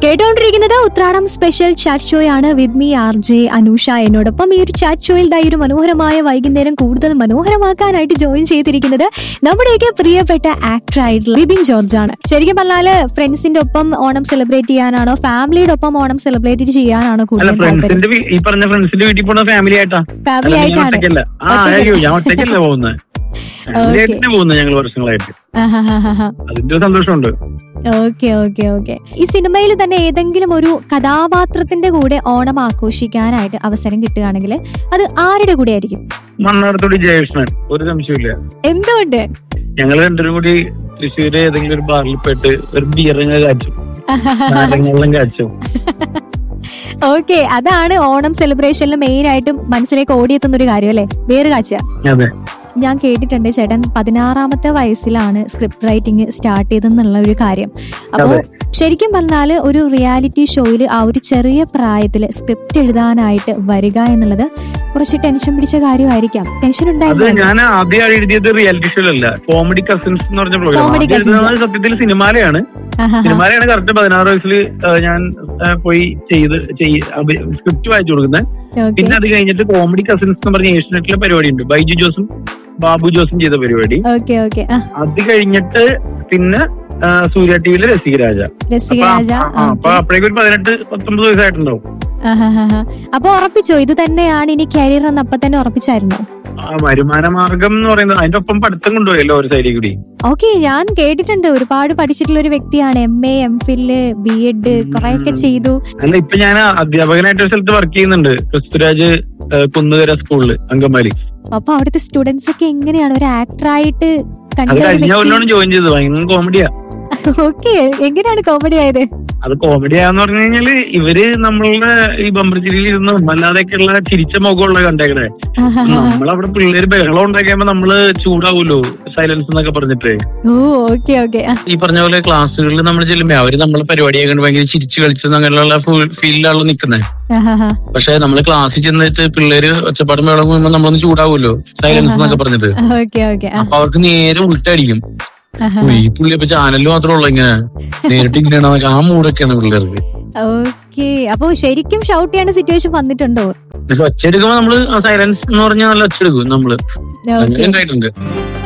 കേട്ടോണ്ടിരിക്കുന്നത് Uthradam special chat show ആണ് with me R J Anusha എന്നോടൊപ്പം ഈ ഒരു ചാറ്റ് ഷോയിൽ ദാ ഈ ഒരു മനോഹരമായ വൈകുന്നേരം കൂടുതൽ മനോഹരമാക്കാനായിട്ട് ജോയിൻ ചെയ്തിരിക്കുന്നത് നമ്മുടെയൊക്കെ പ്രിയപ്പെട്ട ആക്ടർ ആയിട്ടുള്ള ബിബിൻ ജോർജ് ആണ് ശരിക്കും പറഞ്ഞാല് ഫ്രണ്ട്സിന്റെ ഒപ്പം ഓണം സെലിബ്രേറ്റ് ചെയ്യാനാണോ ഫാമിലിയുടെ ഒപ്പം ഓണം സെലിബ്രേറ്റ് ചെയ്യാനാണോ അല്ല കൂടുതൽ താല്പര്യം ഫ്രണ്ട്സിന്റെ വീ- ഈ പറഞ്ഞ ഫ്രണ്ട്സിന്റെ വീട്ടിൽ പോണ ഫാമിലി ആയിട്ടാ ഫാമിലി അല്ലാതെ ഞാൻ ആയിട്ടാണ് ഒറ്റയ്ക്കല്ല ആ അയ്യോ ഞാൻ ഒറ്റയ്ക്കല്ല പോകുന്നത് ഫാമിലി ആയിട്ടാണ് പോകുന്നത് ഞങ്ങൾ വർഷങ്ങളായിട്ട് അതിന്റെ ഒരു സന്തോഷമുണ്ട് ഓക്കെ ഓക്കെ ഓക്കെ ഈ സിനിമയിൽ തന്നെ ഏതെങ്കിലും ഒരു കഥാപാത്രത്തിന്റെ കൂടെ ഓണം ആഘോഷിക്കാനായിട്ട് അവസരം കിട്ടുകയാണെങ്കിൽ അത് ആരുടെ കൂടെ ആയിരിക്കും മണ്ണാർത്തോടി ജയകൃഷ്ണൻ ഒരു സംശയമില്ല എന്തുകൊണ്ട് ഞങ്ങൾ രണ്ടുപേരും കൂടി തൃശ്ശൂര് ഏതെങ്കിലും ഒരു ബാറിൽ പോയിട്ട് ഒരു ബിയറിങ് കാച്ചും നാരങ്ങളും കാച്ചും ഓക്കെ അതാണ് ഓണം സെലിബ്രേഷനിൽ മെയിൻ ആയിട്ടും മനസ്സിലേക്ക് ഓടിയെത്തുന്ന ഒരു കാര്യം അല്ലേ വേറെ കാഴ്ച അതെ ഞാൻ കേട്ടിട്ടുണ്ട് ചേട്ടൻ പതിനാറാമത്തെ വയസ്സിലാണ് സ്ക്രിപ്റ്റ് റൈറ്റിംഗ് സ്റ്റാർട്ട് ചെയ്തെന്നുള്ള ഒരു കാര്യം അപ്പോൾ അതെ. ശരിക്കും പറഞ്ഞാല് ഒരു റിയാലിറ്റി ഷോയിൽ ആ ഒരു ചെറിയ പ്രായത്തിൽ സ്ക്രിപ്റ്റ് എഴുതാനായിട്ട് വരിക എന്നുള്ളത് കുറച്ച് ടെൻഷൻ പിടിച്ച കാര്യമായിരിക്കാം ടെൻഷൻ അത് ഉണ്ടായിരുന്നു ഞാൻ ആദ്യം എഴുതിയത് റിയാലിറ്റി ഷോയിലല്ല കോമഡി കസിൻസ് എന്ന് പറഞ്ഞ പ്രോഗ്രാം Comedy ആദ്യം Cousins. എഴുതുന്നത് സത്യത്തിൽ സിനിമാലയാണ് സിനിമാലയാണ് കറക്റ്റ് പതിനാറ് വയസ്സിൽ ഞാൻ ആ, പോയി ചെയ്ത് സ്ക്രിപ്റ്റ് വായിച്ചു കൊടുക്കുന്നത് പിന്നെ അത് കഴിഞ്ഞിട്ട് കോമഡി കസിൻസ് എന്ന് പറഞ്ഞ ഏഷ്യനെറ്റിലെ പരിപാടി ഉണ്ട് ബൈജു ജോസും ബാബു ജോസും ചെയ്ത പരിപാടി ഓക്കെ ഓക്കെ അത് കഴിഞ്ഞിട്ട് പിന്നെ ആ, സൂര്യ ടിവിയിലെ രസികരാജ രസികരാജ അപ്പൊ ആ, അപ്പൊ അപ്പോഴേക്കും ഒരു പതിനെട്ട് പത്തൊമ്പത് വയസ്സായിട്ടുണ്ടാവും അപ്പൊ ഉറപ്പിച്ചോ ഇത് തന്നെയാണ് ഇനി കരിയർ എന്ന് അപ്പൊ തന്നെ ഉറപ്പിച്ചായിരുന്നോ ആ വരുമാന മാർഗം എന്ന് പറയുന്നത് അതിന്റെ ഒപ്പം പഠിത്തം കൊണ്ടുപോയല്ലോ ഒരു സൈഡിൽ കൂടി ഓക്കെ ഞാൻ കേട്ടിട്ടുണ്ട് ഒരുപാട് പഠിച്ചിട്ടുള്ള ഒരു വ്യക്തിയാണ് M A M Phil B Ed കുറെയൊക്കെ ചെയ്തു അല്ല ഇപ്പൊ ഞാൻ അധ്യാപകനായിട്ട് ഒരു സ്ഥലത്ത് വർക്ക് ചെയ്യുന്നുണ്ട് ക്രിസ്തുരാജ് ആ, കുന്നുകര സ്കൂളില് അങ്കമാലി അപ്പൊ അവിടുത്തെ സ്റ്റുഡൻസ് ഒക്കെ എങ്ങനെയാണ് ഒരു ആക്ടറായിട്ട് അത് കണ്ട കഴിഞ്ഞ കൊല്ലാണ് ജോയിൻ ചെയ്തത് ഭയങ്കര കോമഡിയാ ഓക്കെ എങ്ങനെയാണ് കോമഡി ആയത് അത് കോമഡിയാന്ന് പറഞ്ഞു കഴിഞ്ഞാല് ഇവര് നമ്മളുടെ ഈ ബമ്പർച്ചിരിയിൽ ഇരുന്ന് അല്ലാതെയൊക്കെയുള്ള ചിരിച്ച മുഖമുള്ള കണ്ടേക്കണേ നമ്മളവിടെ പിള്ളേര് ബഹളം ഉണ്ടാക്കിയപ്പോ നമ്മള് ചൂടാവൂലോ സൈലൻസ് എന്നൊക്കെ പറഞ്ഞിട്ട് ഓ ഓക്കെ ഓക്കെ ഈ പറഞ്ഞ പോലെ ക്ലാസ്സുകളിൽ നമ്മൾ ചെല്ലുമ്പോ അവര് നമ്മളെ പരിപാടിയൊക്കെ കണ്ട് ഭയങ്കര ചിരിച്ചു കളിച്ചത് അങ്ങനെയുള്ള ഫീലിലാണല്ലോ നിക്കുന്നത് പക്ഷെ നമ്മൾ ക്ലാസ്സിൽ ചെന്നിട്ട് പിള്ളേര് ഒച്ചപ്പാടും ബഹളം പോകുമ്പോ നമ്മളൊന്ന് ചൂടാവൂലോ സൈലൻസ് എന്നൊക്കെ പറഞ്ഞിട്ട് ഓക്കെ ഓക്കെ അപ്പൊ അവർക്ക് നേരെ ഉൾട്ടടിക്കും ഓ, ഈ പുള്ളി അപ്പൊ ചാനലിൽ മാത്രമേ ഉള്ളൂ ഇങ്ങനെ നേരിട്ട് ഇങ്ങനെയാണ് ആ മൂടൊക്കെയാണ് പിള്ളേർക്ക് ഓക്കെ അപ്പൊ ശരിക്കും ഷൗട്ട് ചെയ്യേണ്ട സിറ്റുവേഷൻ വന്നിട്ടുണ്ടോ പക്ഷെ ഒച്ചയെടുക്കുമ്പോ നമ്മള് സൈലൻസ് എന്ന് പറഞ്ഞാൽ നല്ല ഒച്ചയെടുക്കും നമ്മള് ഓക്കെ അങ്ങനെ ഉണ്ടായിട്ടുണ്ട്